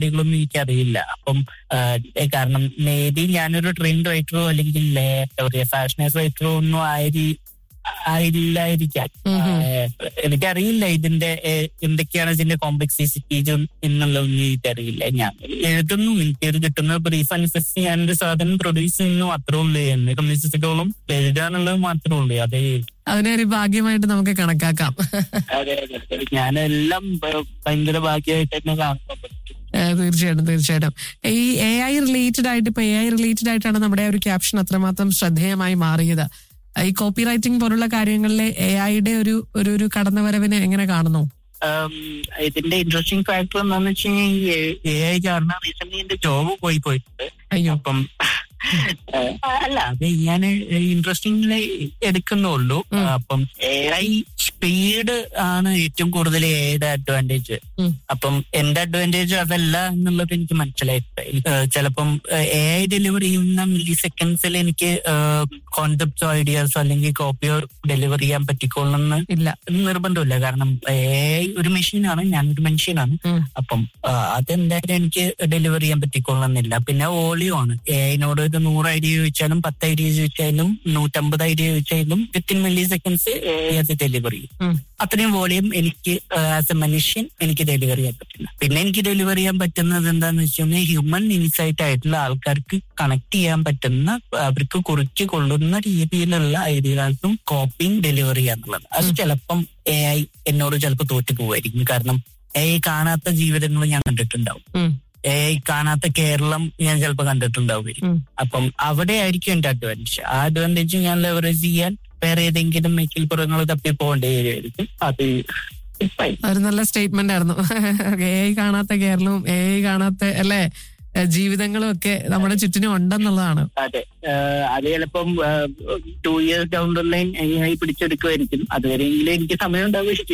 കാര്യങ്ങളൊന്നും എനിക്കറിയില്ല അപ്പം ആ, കാരണം മേ ബി ഞാനൊരു ട്രെൻഡ് റൈറ്ററോ അല്ലെങ്കിൽ ഏ, എന്താ പറയാ ഫാഷൻ റൈറ്ററോ ഒന്നും ആയിരി ആയില്ലായിരിക്കാം ഉം ഉം. ആ, എനിക്കറിയില്ല ഇതിന്റെ ഏ, എന്തൊക്കെയാണ് ഇതിന്റെ കോംപ്ലക്സിറ്റീസ് എന്നുള്ളതൊന്നും എനിക്കറിയില്ല ഞാൻ എഴുതുന്നു എനിക്കൊരു കിട്ടുന്ന ബ്രീഫ് അനുസരിച്ച് ഞാനൊരു സാധനം പ്രൊഡ്യൂസ് ചെയ്യുന്നു അത്രേ ഉള്ളൂ എന്നെ സംബന്ധിച്ചിടത്തോളം എഴുതാനുള്ളത് മാത്രമേ ഉള്ളൂ അതേ അതിനെ ഒരു ഭാഗ്യമായിട്ട് നമുക്ക് കണക്കാക്കാം അതെ അതെ ഞാനെല്ലാം ഭ- ഭയങ്കര ഭാഗ്യമായിട്ട് തന്നെ കാണുമ്പോൾ പറ്റും ഏ, തീർച്ചയായിട്ടും തീർച്ചയായിട്ടും ഈ എ ഐ റിലേറ്റഡ് ആയിട്ട് ഇപ്പൊ എ ഐ റിലേറ്റഡ് ആയിട്ടാണ് നമ്മുടെ ആ ഒരു ക്യാപ്ഷൻ അത്രമാത്രം ശ്രദ്ധേയമായി മാറിയത് ഈ കോപ്പി റൈറ്റിംഗ് പോലുള്ള കാര്യങ്ങളിലെ എ ഐയുടെ ഒരു ഒരു ഒരു കടന്നുവരവിനെ എങ്ങനെ കാണുന്നു ഉം, ഇതിന്റെ ഇൻട്രസ്റ്റിംഗ് ഫാക്ടർ എന്താന്ന് വെച്ച് കഴിഞ്ഞാൽ എ ഐ കാരണം റീസെന്റ് എന്റെ ജോബ് പോയി പോയിട്ടുണ്ട് അയ്യോ അപ്പം ഏഹ്, അല്ല അത് ഞാൻ ഇൻട്രസ്റ്റിംഗ് എടുക്കുന്നുള്ളൂ ഉം. അപ്പം എ ഐ സ്പീഡ് ആണ് ഏറ്റവും കൂടുതൽ എ ഐയുടെ അഡ്വാൻറ്റേജ് ഉം. അപ്പം എന്റെ അഡ്വാൻറ്റേജ് അതല്ല എന്നുള്ളത് എനിക്ക് മനസ്സിലായിട്ട് ചിലപ്പം എ ഐ ഡെലിവറി ചെയ്യുന്ന മില്ലി സെക്കൻഡ്സിൽ എനിക്ക് കോൺസെപ്റ്റോ ഐഡിയാസോ അല്ലെങ്കിൽ കോപ്പിയോ ഡെലിവറി ചെയ്യാൻ പറ്റിക്കൊള്ളുന്ന ഇല്ല നിർബന്ധമില്ല കാരണം എ ഐ ഒരു മെഷീനാണ് ഞാനൊരു മനുഷ്യനാണ് ഉം. അപ്പം ആ, അതെന്തായാലും എനിക്ക് ഡെലിവർ ചെയ്യാൻ പറ്റിക്കൊള്ളുന്നില്ല പിന്നെ വോളിയോ ആണ് എ ഐനോട് ഒരു നൂറ് ഐഡിയ ചോദിച്ചാലും പത്ത് ഐഡിയ ചോദിച്ചാലും നൂറ്റമ്പത് ഐഡിയ ചോദിച്ചാലും വിത്തിൻ മില്ലി സെക്കൻഡ്സ് അത് ഡെലിവർ ചെയ്യും ഉം. അത്രയും വോളിയം എനിക്ക് ആസ് എ മനുഷ്യൻ എനിക്ക് ഡെലിവർ ചെയ്യാൻ പറ്റില്ല പിന്നെ എനിക്ക് ഡെലിവർ ചെയ്യാൻ പറ്റുന്നത് എന്താന്ന് വെച്ച് കഴിഞ്ഞാൽ ഹ്യൂമൻ ഇൻസൈറ്റ് ആയിട്ടുള്ള ആൾക്കാർക്ക് കണക്ട് ചെയ്യാൻ പറ്റുന്ന അവർക്ക് കുറിച്ച് കൊള്ളുന്ന രീതിയിലുള്ള ഐഡിയകൾക്കും കോപ്പിയും ഡെലിവർ ചെയ്യാന്നുള്ളത് അത് ഉം. ചിലപ്പം എ ഐ എന്നോട് ചിലപ്പോൾ തോറ്റു പോവായിരിക്കും കാരണം എ ഐ കാണാത്ത ജീവിതങ്ങൾ ഞാൻ കണ്ടിട്ടുണ്ടാവും ഉം. എ ഐ കാണാത്ത കേരളം ഞാൻ ചിലപ്പോൾ കണ്ടിട്ടുണ്ടാവുമായിരിക്കും ഉം. അപ്പം അവിടെ ആയിരിക്കും എന്റെ അഡ്വാൻറ്റേജ് ആ അഡ്വാൻറ്റേജ് ഞാൻ ലെവറേജ് ചെയ്യാൻ വേറെ ഏതെങ്കിലും മേക്കിൽപ്പുറങ്ങൾ തപ്പി പോകേണ്ടി വരുമായിരിക്കും അത് fine. ഒരു നല്ല സ്റ്റേറ്റ്മെന്റ് ആയിരുന്നു എ ഐ കാണാത്ത കേരളവും എ ഐ കാണാത്ത അല്ലെ ഏ, ജീവിതങ്ങളും ഒക്കെ നമ്മുടെ ചുറ്റിനും ഉണ്ടെന്നുള്ളതാണ് അതെ ഏഹ് അത് ചിലപ്പം two years down the line എങ്ങനെ പിടിച്ചെടുക്കുമായിരിക്കും അതുവരെയെങ്കിലും എനിക്ക് സമയം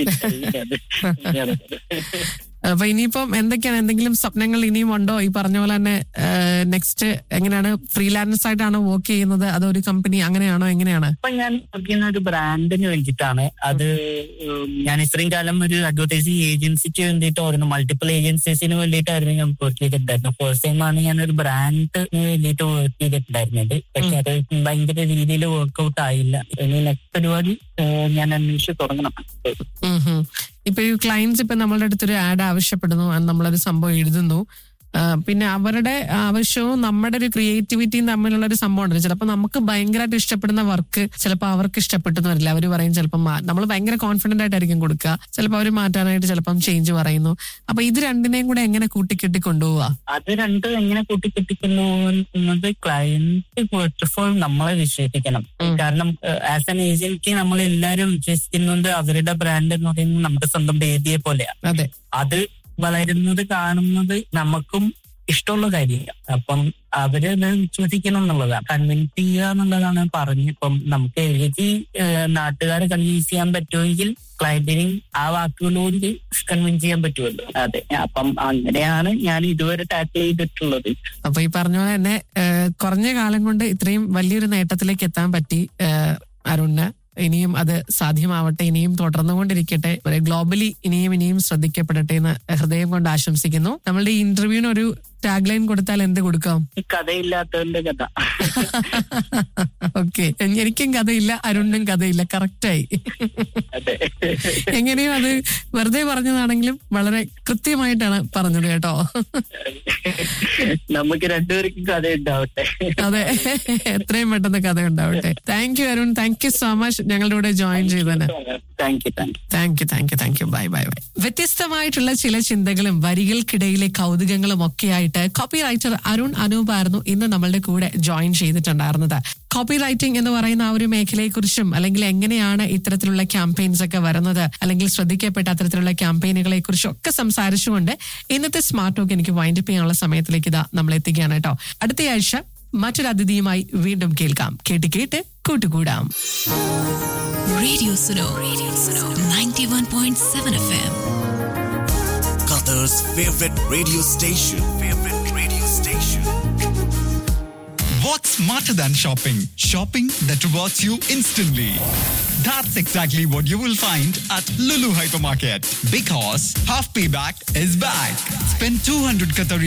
ഉണ്ടാവുകയും അപ്പൊ ഇനിയിപ്പം എന്തൊക്കെയാണ് എന്തെങ്കിലും സ്വപ്നങ്ങൾ ഇനിയും ഉണ്ടോ ഈ പറഞ്ഞ പോലെ തന്നെ നെക്സ്റ്റ് എങ്ങനെയാണ് ഫ്രീലാൻസ് ആയിട്ടാണോ വർക്ക് ചെയ്യുന്നത് അതോ ഒരു കമ്പനി അങ്ങനെയാണോ എങ്ങനെയാണ് ഇപ്പൊ ഞാൻ വർക്ക് ചെയ്യുന്ന ഒരു ബ്രാൻഡിന് വേണ്ടിയിട്ടാണ് അത് ഉം, ഞാൻ ഇത്രയും കാലം ഒരു അഡ്വർടൈസിങ് ഏജൻസിക്ക് വേണ്ടിയിട്ട് ഓരോ മൾട്ടിപ്പിൾ ഏജൻസീസിന് വേണ്ടിയിട്ടായിരുന്നു ഞാൻ വർക്ക് ചെയ്തിട്ടുണ്ടായിരുന്നത് ഫസ്റ്റ് ടൈം ആണ് ഞാൻ ഒരു ബ്രാൻഡിന് വേണ്ടിയിട്ട് വർക്ക് ചെയ്തിട്ടുണ്ടായിരുന്നത് പക്ഷെ അത് ഭയങ്കര രീതിയിൽ വർക്ക്ഔട്ട് ആയില്ല ഇനി നെക്സ്റ്റ് പരിപാടി ഏഹ്, ഞാൻ അന്വേഷിച്ച് തുടങ്ങണം ഉം ഹും. ഇപ്പൊ ഈ ക്ലയൻസ് ഇപ്പൊ നമ്മളുടെ അടുത്തൊരു ആഡ് ആവശ്യപ്പെടുന്നു and നമ്മളൊരു സംഭവം എഴുതുന്നു ആ, പിന്നെ അവരുടെ ആവശ്യവും നമ്മുടെ ഒരു ക്രിയേറ്റിവിറ്റിയും തമ്മിലുള്ള ഒരു സംഭവം ഉണ്ടല്ലോ ചിലപ്പോൾ നമുക്ക് ഭയങ്കരമായിട്ട് ഇഷ്ടപ്പെടുന്ന വർക്ക് ചിലപ്പോൾ അവർക്ക് ഇഷ്ടപ്പെട്ടെന്ന് വരില്ല അവർ പറയും ചിലപ്പോൾ നമ്മൾ ഭയങ്കര കോൺഫിഡന്റ് ആയിട്ടായിരിക്കും കൊടുക്കുക ചിലപ്പോൾ അവർ മാറ്റാനായിട്ട് ചിലപ്പം ചേഞ്ച് പറയുന്നു അപ്പൊ ഇത് രണ്ടിനെയും കൂടെ എങ്ങനെ കൂട്ടിക്കെട്ടി കൊണ്ടുപോവാ അത് രണ്ടും എങ്ങനെ കൂട്ടിക്കെട്ടിക്കുന്നു എന്നത് ക്ലയന്റ് ഫസ്റ്റ് ഓഫ് ഓൾ നമ്മളെ വിശ്വസിക്കണം ഉം. കാരണം ആസ് എൻ ഏജൻസി നമ്മൾ എല്ലാവരും വിശ്വസിക്കുന്നുണ്ട് അവരുടെ ബ്രാൻഡ് എന്ന് പറയുന്നത് നമ്മുടെ സ്വന്തം ബേബിയെ പോലെയാണ് അതെ അത് വളരുന്നത് കാണുന്നത് നമുക്കും ഇഷ്ടമുള്ള കാര്യമില്ല അപ്പം അവര് അത് വിശ്വസിക്കണം എന്നുള്ളതാണ് കൺവിൻസ് ചെയ്യുക എന്നുള്ളതാണ് പറഞ്ഞിപ്പം നമുക്ക് എഴുതി ഏഹ്, നാട്ടുകാരെ കൺവിൻസ് ചെയ്യാൻ പറ്റുമെങ്കിൽ ക്ലയന്റിനെയും ആ വാക്കുകളോട് കൺവിൻസ് ചെയ്യാൻ പറ്റുമല്ലോ അതെ അപ്പം അങ്ങനെയാണ് ഞാൻ ഇതുവരെ ടാക്കിൾ ചെയ്തിട്ടുള്ളത് അപ്പൊ ഈ പറഞ്ഞ പോലെ തന്നെ ഏഹ്, കുറഞ്ഞ കാലം കൊണ്ട് ഇത്രയും വലിയൊരു നേട്ടത്തിലേക്ക് എത്താൻ പറ്റി ഏഹ്, അരുണിന് ഇനിയും അത് സാധ്യമാവട്ടെ ഇനിയും തുടർന്നുകൊണ്ടിരിക്കട്ടെ ഗ്ലോബലി ഇനിയും ഇനിയും ശ്രദ്ധിക്കപ്പെടട്ടെ എന്ന് ഹൃദയം കൊണ്ട് ആശംസിക്കുന്നു നമ്മളുടെ ഈ ഇന്റർവ്യൂവിന് ഒരു ടാഗ് ലൈൻ കൊടുത്താൽ എന്ത് കൊടുക്കാം ഈ കഥയില്ലാത്തവന്റെ കഥ ഓക്കെ എനിക്കും കഥയില്ല അരുണിനും കഥയില്ല കറക്റ്റായി അതെ എങ്ങനെയും അത് വെറുതെ പറഞ്ഞതാണെങ്കിലും വളരെ കൃത്യമായിട്ടാണ് പറഞ്ഞത് കേട്ടോ നമുക്ക് രണ്ടുപേർക്കും കഥ ഉണ്ടാവട്ടെ അതെ എത്രയും പെട്ടെന്ന് കഥ ഉണ്ടാവട്ടെ thank you Arun thank you so much ഞങ്ങളുടെ കൂടെ ജോയിൻ ചെയ്തതിന് thank you thank you thank you thank you thank you bye bye bye വ്യത്യസ്തമായിട്ടുള്ള ചില ചിന്തകളും വരികൾക്കിടയിലെ കൗതുകങ്ങളും ഒക്കെ ആയിട്ട് കോപ്പി റൈറ്റർ അരുൺ അനൂപ് ആയിരുന്നു ഇന്ന് നമ്മളുടെ കൂടെ ജോയിൻ ചെയ്തിട്ടുണ്ടായിരുന്നത് കോപ്പി റൈറ്റിംഗ് എന്ന് പറയുന്ന ആ ഒരു മേഖലയെക്കുറിച്ചും അല്ലെങ്കിൽ എങ്ങനെയാണ് ഇത്തരത്തിലുള്ള ക്യാമ്പയിൻസ് ഒക്കെ വരുന്നത് അല്ലെങ്കിൽ ശ്രദ്ധിക്കപ്പെട്ട അത്തരത്തിലുള്ള ക്യാമ്പയിനുകളെ കുറിച്ചും ഒക്കെ സംസാരിച്ചുകൊണ്ട് ഇന്നത്തെ സ്മാർട്ട് ടോക്ക് എനിക്ക് വൈൻഡപ്പ് ചെയ്യാനുള്ള സമയത്തിലേക്ക് ഇതാ നമ്മൾ എത്തിക്കുകയാണ് കേട്ടോ അടുത്തയാഴ്ച മറ്റൊരു അതിഥിയുമായി വീണ്ടും കേൾക്കാം കേട്ട് കേട്ട് കൂട്ടുകൂടാം Radio Suno. Radio Suno. 91.7 FM. Qatar's favorite radio station. Favorite radio station. What's smarter than shopping? Shopping that rewards you instantly. That's exactly what you will find at Lulu Hypermarket because half payback is back. Spend 200 Qatari